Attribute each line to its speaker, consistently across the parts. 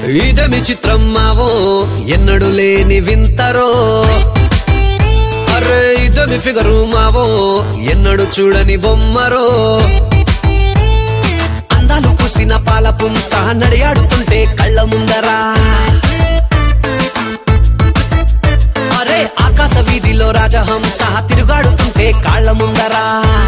Speaker 1: ఇదమి చిత్రం మావో ఎన్నడు లేని వింతరో అరే ఇదమి ఫిగరు మావో ఎన్నడు చూడని బొమ్మరో అందాలు పూసిన పాల పుంత నడియాడుతుంటే కళ్ళ ముందరా అరే ఆకాశ వీధిలో రాజహంస తిరుగాడుతుంటే కాళ్ళ ముందరా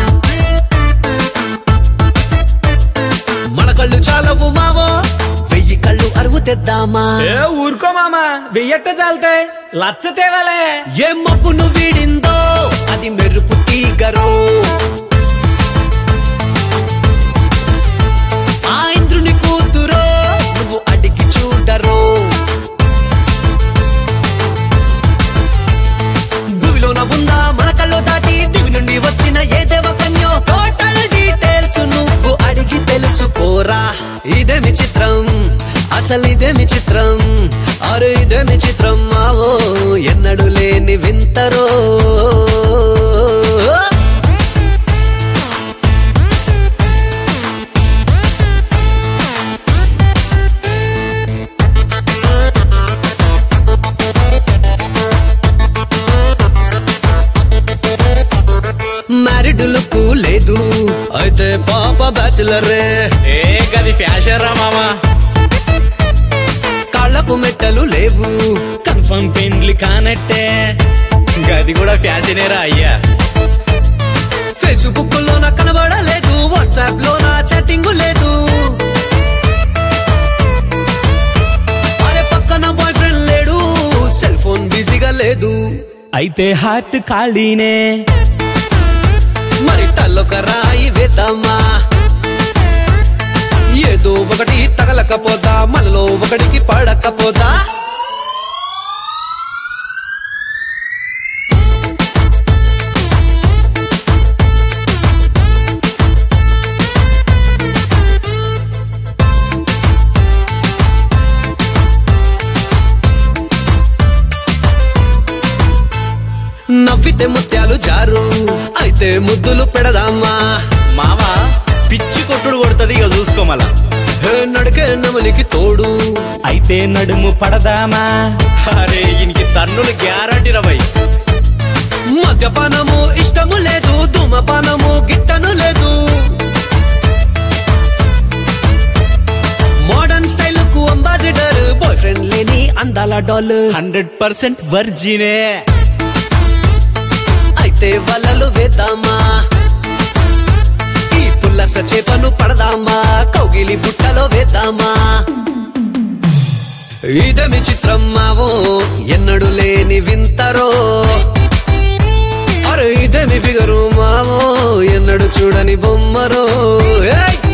Speaker 1: మన కళ్ళు చాలవు మావో వెయ్యి కళ్ళు అరువు తెద్దామా
Speaker 2: ఏ ఊరుకో మామ వెయ్యట్ట చాలుతాయి లచ్చ తేవాలే
Speaker 1: ఏ మబ్బును వీడిందో అది మెరుపు తీగరో ఆ ఇంద్రుని కూతురో నువ్వు అడిగి చూడరో భూమిలోన ఉందా మన కళ్ళు దాటి దివి నుండి వచ్చిన ఏ దేవకన్యో టోటల్ డీటెయిల్స్ నువ్వు అడిగి తెలుసుకోరా ఇదేమి చిత్రం అసలు ఇదేమి చిత్రం అరే ఇదేమి చిత్రం మావో ఎన్నడు లేని వింతరో మ్యారీడ్ లుక్ లేదు అయితే పాప బ్యాచులరే
Speaker 2: ఏ గది ఫ్యాషన్ రా మామ
Speaker 1: కాళ్ళకు మెట్టలు లేవు
Speaker 2: కన్ఫర్మ్ పెండ్లి కానట్టే గది కూడా ఫ్యాషనే రా అయ్యా
Speaker 1: ఫేస్బుక్ లోన కనబడలేదు వాట్సాప్ లోన చాటింగ్ లేదు అరే పక్కన బాయ్ ఫ్రెండ్ లేడు సెల్ ఫోన్ బిజీగా లేదు
Speaker 2: అయితే హార్ట్ ఖాళీనే
Speaker 1: మరి తల్లొక రాయి వేద్దామా ఏదో ఒకటి తగలకపోదా మనలో ఒకటికి పడకపోదా నవ్వితే ముత్యాలు జారు అయితే ముద్దులు పెడదామా
Speaker 2: మామ పిచ్చి కొట్టుడు కొడుతుంది ఇక చూసుకో మళ్ళా
Speaker 1: హే నడికే నమలికి తోడు
Speaker 2: అయితే నడుము పడదామా అరే ఇనికి తన్నులు గ్యారంటీ రవై
Speaker 1: మద్యపానము ఇష్టము లేదు ధూమపానము గిట్టను లేదు మోడర్న్ స్టైల్ కు అంబాసిడర్ బాయ్ ఫ్రెండ్ లేని అందాల డాల్
Speaker 2: హండ్రెడ్ పర్సెంట్ వర్జినే
Speaker 1: అయితే వలలు వేద్దామా ఈ పుల్లస చేపను పడదామా కౌగిలి బుట్టలో వేద్దామా ఇదమి చిత్రం మావో ఎన్నడు లేని వింతరో అరే ఇదేమి ఫిగరు మావో ఎన్నడు చూడని బొమ్మరో ఏయ్!